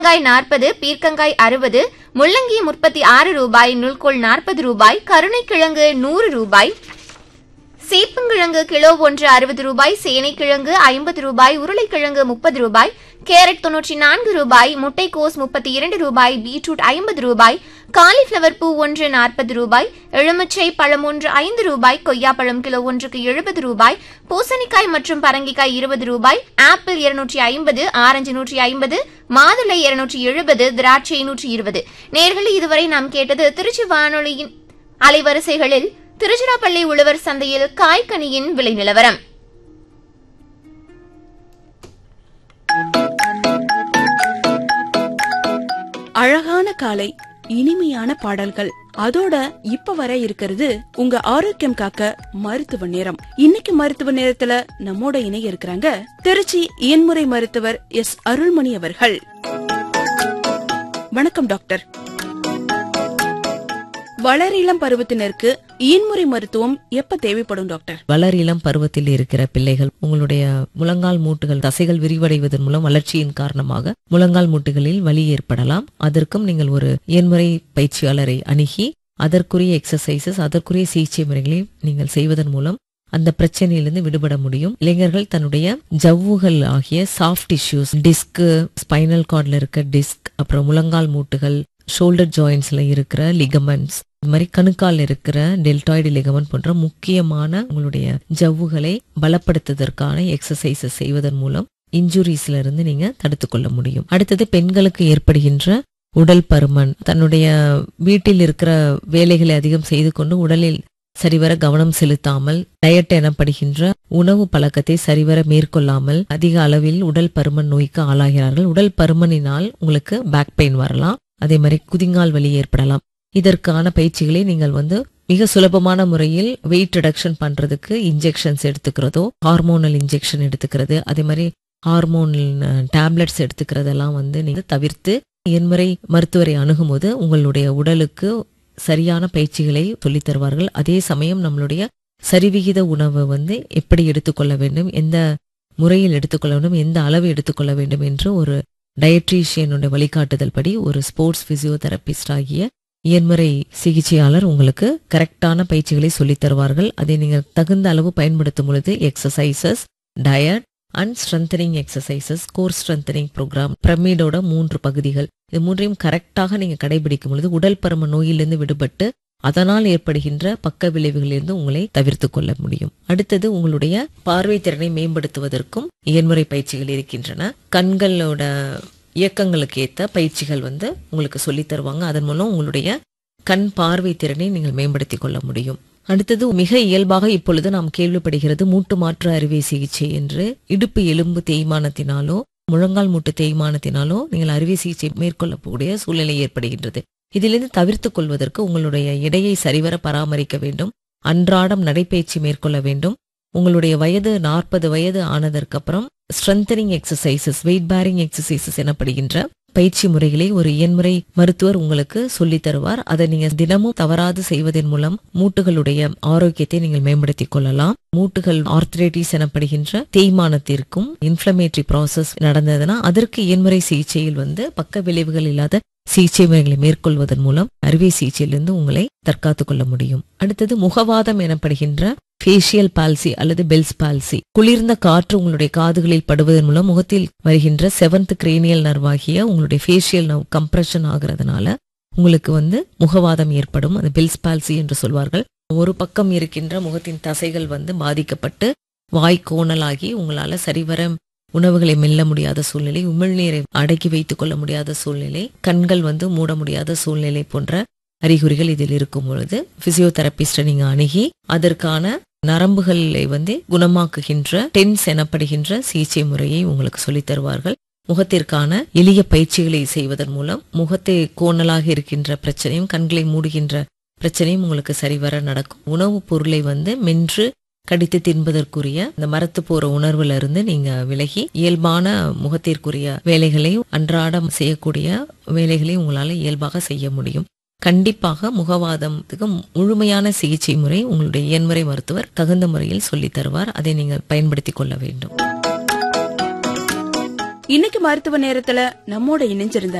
பீர்க்கங்காய் நாற்பது பீர்க்கங்காய் அறுபது முள்ளங்கி முப்பத்தி ஆறு ரூபாய் நுல்கோல் நாற்பது ரூபாய் கருணைக்கிழங்கு நூறு ரூபாய் சேப்பங்கிழங்கு கிலோ ஒன்று அறுபது ரூபாய் சேனைக்கிழங்கு ஐம்பது ரூபாய் உருளைக்கிழங்கு முப்பது ரூபாய் கேரட் தொன்னூற்றி நான்கு ரூபாய் முட்டைக்கோஸ் முப்பத்தி இரண்டு ரூபாய் பீட்ரூட் ஐம்பது ரூபாய் காலிஃப்ளவர் பூ ஒன்று நாற்பது ரூபாய் எலுமிச்சை பழம் ஒன்று ஐந்து ரூபாய் கொய்யாப்பழம் கிலோ ஒன்றுக்கு எழுபது ரூபாய் பூசணிக்காய் மற்றும் பரங்கிக்காய் இருபது ரூபாய் ஆப்பிள் இருநூற்றி ஐம்பது ஆரஞ்சு நூற்றி ஐம்பது மாதுளை இருநூற்றி எழுபது திராட்சை நூற்றி இருபது நேர்களை இதுவரை நாம் கேட்டது திருச்சி வானொலியின் அலைவரிசைகளில் திருச்சிராப்பள்ளி உழவர் சந்தையில் காய்கனியின் விலை நிலவரம் அழகான காலை இனிமையான பாடல்கள் அதோட இப்ப வர இருக்கிறது உங்க ஆரோக்கியம் காக்க மருத்துவ நேரம் இன்னைக்கு மருத்துவ நேரத்துல நம்மோட இணைய இருக்கிறாங்க திருச்சி இயன்முறை மருத்துவர் எஸ் அருள்மணி அவர்கள் வணக்கம் டாக்டர் வளரிளம் பருவத்தினருக்கு இயன்முறை மருத்துவம் எப்ப தேவைப்படும் டாக்டர் வளர் இளம் பருவத்தில் இருக்கிற பிள்ளைகள் உங்களுடைய முழங்கால் மூட்டுகள் தசைகள் விரிவடைவதன் மூலம் வளர்ச்சியின் காரணமாக முழங்கால் மூட்டுகளில் வலி ஏற்படலாம் அதற்கும் நீங்கள் ஒரு இயன்முறை பயிற்சியாளரை அணுகி அதற்குரிய எக்ஸசைசஸ் அதற்குரிய சிகிச்சை முறைகளை நீங்கள் செய்வதன் மூலம் அந்த பிரச்சனையிலிருந்து விடுபட முடியும் இளைஞர்கள் தன்னுடைய ஜவ்வுகள் ஆகிய சாஃப்ட் டிஷ்யூஸ் டிஸ்க் ஸ்பைனல் கார்ட்ல இருக்க டிஸ்க் அப்புறம் முழங்கால் மூட்டுகள் ஷோல்டர் ஜாயின்ஸ்ல இருக்கிற லிகமெண்ட்ஸ் இது மாதிரி கணுக்கால் இருக்கிற டெல்டாய்டு லிகமெண்ட் போன்ற முக்கியமான உங்களுடைய ஜவ்வுகளை பலப்படுத்துவதற்கான எக்ஸசைசஸ் செய்வதன் மூலம் இன்ஜுரிஸ்ல இருந்து நீங்க தடுத்துக் கொள்ள முடியும் அடுத்தது பெண்களுக்கு ஏற்படுகின்ற உடல் பருமன் தன்னுடைய வீட்டில் இருக்கிற வேலைகளை அதிகம் செய்து கொண்டு உடலில் சரிவர கவனம் செலுத்தாமல் டயட் எனப்படுகின்ற உணவு பழக்கத்தை சரிவர மேற்கொள்ளாமல் அதிக அளவில் உடல் பருமன் நோய்க்கு ஆளாகிறார்கள் உடல் பருமனினால் உங்களுக்கு பேக் பெயின் வரலாம் அதே மாதிரி குதிங்கால் வலி ஏற்படலாம் இதற்கான பயிற்சிகளை நீங்கள் வந்து மிக சுலபமான முறையில் வெயிட் ரிடக்ஷன் பண்றதுக்கு இன்ஜெக்ஷன்ஸ் எடுத்துக்கிறதோ ஹார்மோனல் இன்ஜெக்ஷன் எடுத்துக்கிறது அதே மாதிரி ஹார்மோன் டேப்லெட்ஸ் எடுத்துக்கிறதெல்லாம் வந்து நீங்க தவிர்த்து என்முறை மருத்துவரை அணுகும்போது உங்களுடைய உடலுக்கு சரியான பயிற்சிகளை சொல்லித் தருவார்கள் அதே சமயம் நம்மளுடைய சரிவிகித உணவை வந்து எப்படி எடுத்துக்கொள்ள வேண்டும் எந்த முறையில் எடுத்துக்கொள்ள வேண்டும் எந்த அளவு எடுத்துக்கொள்ள வேண்டும் என்று ஒரு டயட்ரீஷியனுடைய வழிகாட்டுதல் படி ஒரு ஸ்போர்ட்ஸ் பிசியோதெரபிஸ்ட் ஆகிய இயன்முறை சிகிச்சையாளர் உங்களுக்கு கரெக்டான பயிற்சிகளை சொல்லித் தருவார்கள் அதை நீங்கள் தகுந்த அளவு பயன்படுத்தும் பொழுது exercises diet and strengthening exercises core strengthening program பிரமிடோட மூன்று பகுதிகள் இது மூன்றையும் கரெக்டாக நீங்க கடைபிடிக்கும் பொழுது உடல் பரும நோயிலிருந்து விடுபட்டு அதனால் ஏற்படுகின்ற பக்க விளைவுகளிலிருந்து உங்களை தவிர்த்து கொள்ள முடியும் அடுத்தது உங்களுடைய பார்வை திறனை மேம்படுத்துவதற்கும் இயன்முறை பயிற்சிகள் இருக்கின்றன கண்களோட இயக்கங்களுக்கு ஏத்த பயிற்சிகள் வந்து உங்களுக்கு சொல்லித் தருவாங்க அதன் மூலம் உங்களுடைய கண் பார்வை திறனை நீங்கள் மேம்படுத்திக் கொள்ள முடியும் அடுத்தது மிக இயல்பாக இப்பொழுது நாம் கேள்விப்படுகிறது மூட்டு மாற்று அறுவை சிகிச்சை என்று இடுப்பு எலும்பு தேய்மானத்தினாலோ முழங்கால் மூட்டு தேய்மானத்தினாலோ நீங்கள் அறுவை சிகிச்சை மேற்கொள்ளக்கூடிய சூழ்நிலை ஏற்படுகின்றது இதிலிருந்து தவிர்த்துக் கொள்வதற்கு உங்களுடைய எடையை சரிவர பராமரிக்க வேண்டும் அன்றாடம் நடைபயிற்சி மேற்கொள்ள வேண்டும் உங்களுடைய வயது நாற்பது வயது ஆனதற்கு அப்புறம் strengthening exercises weight bearing exercises எனப்படுகின்ற பயிற்சி முறைகளை ஒரு இயன்முறை மருத்துவர் உங்களுக்கு சொல்லித் தருவார் அதை நீங்க தினமும் தவறாது செய்வதன் மூலம் மூட்டுகளுடைய ஆரோக்கியத்தை நீங்கள் மேம்படுத்திக் கொள்ளலாம் மூட்டுகள் ஆர்த்ரைட்டிஸ் எனப்படுகின்ற தேய்மானத்திற்கும் இன்ஃபிளமேட்டரி ப்ராசஸ் நடந்ததுன்னா அதற்கு இயன்முறை சிகிச்சையில் வந்து பக்க விளைவுகள் இல்லாத சிகிச்சை முறைகளை மேற்கொள்வதன் மூலம் அறுவை சிகிச்சையிலிருந்து உங்களை தற்காத்துக் கொள்ள முடியும் அடுத்தது முகவாதம் எனப்படுகின்ற ஃபேஷியல் பால்சி அல்லது பெல்ஸ் பால்சி குளிர்ந்த காற்று உங்களுடைய காதுகளில் படுவதன் மூலம் முகத்தில் வருகின்ற செவன்த் கிரேனியல் நர்வாகிய உங்களுடைய ஃபேஷியல் நர்வ் கம்ப்ரெஷன் ஆகிறதுனால உங்களுக்கு வந்து முகவாதம் ஏற்படும் அது பெல்ஸ் பால்சி என்று சொல்வார்கள் ஒரு பக்கம் இருக்கின்ற முகத்தின் தசைகள் வந்து பாதிக்கப்பட்டு வாய் கோணலாகி உங்களால சரிவர உணவுகளை மெல்ல முடியாத சூழ்நிலை உமிழ்நீரை அடக்கி வைத்துக் கொள்ள முடியாத சூழ்நிலை கண்கள் வந்து மூட முடியாத சூழ்நிலை போன்ற அறிகுறிகள் இதில் இருக்கும் பொழுது பிசியோதெரபிஸ்ட நீங்க அணுகி அதற்கான நரம்புகளை வந்து குணமாக்குகின்ற டென்ஸ் எனப்படுகின்ற சிகிச்சை முறையை உங்களுக்கு சொல்லித் தருவார்கள் முகத்திற்கான எளிய பயிற்சிகளை செய்வதன் மூலம் முகத்தை கோணலாக இருக்கின்ற பிரச்சனையும் கண்களை மூடுகின்ற பிரச்சனையும் உங்களுக்கு சரிவர நடக்கும் உணவுப் பொருளை வந்து மென்று கடித்து தின்பதற்குரிய இந்த மரத்து போற உணர்வுல இருந்து நீங்க விலகி இயல்பான முகத்திற்குரிய வேலைகளையும் அன்றாடம் செய்யக்கூடிய வேலைகளையும் உங்களால இயல்பாக செய்ய முடியும் கண்டிப்பாக முகவாதத்துக்கு முழுமையான சிகிச்சை முறை உங்களுடைய இயன்முறை மருத்துவர் தகுந்த முறையில் சொல்லித் தருவார் அதை நீங்கள் பயன்படுத்திக் கொள்ள வேண்டும் இன்னைக்கு மருத்துவ நேரத்துல நம்மோட இணைஞ்சிருந்த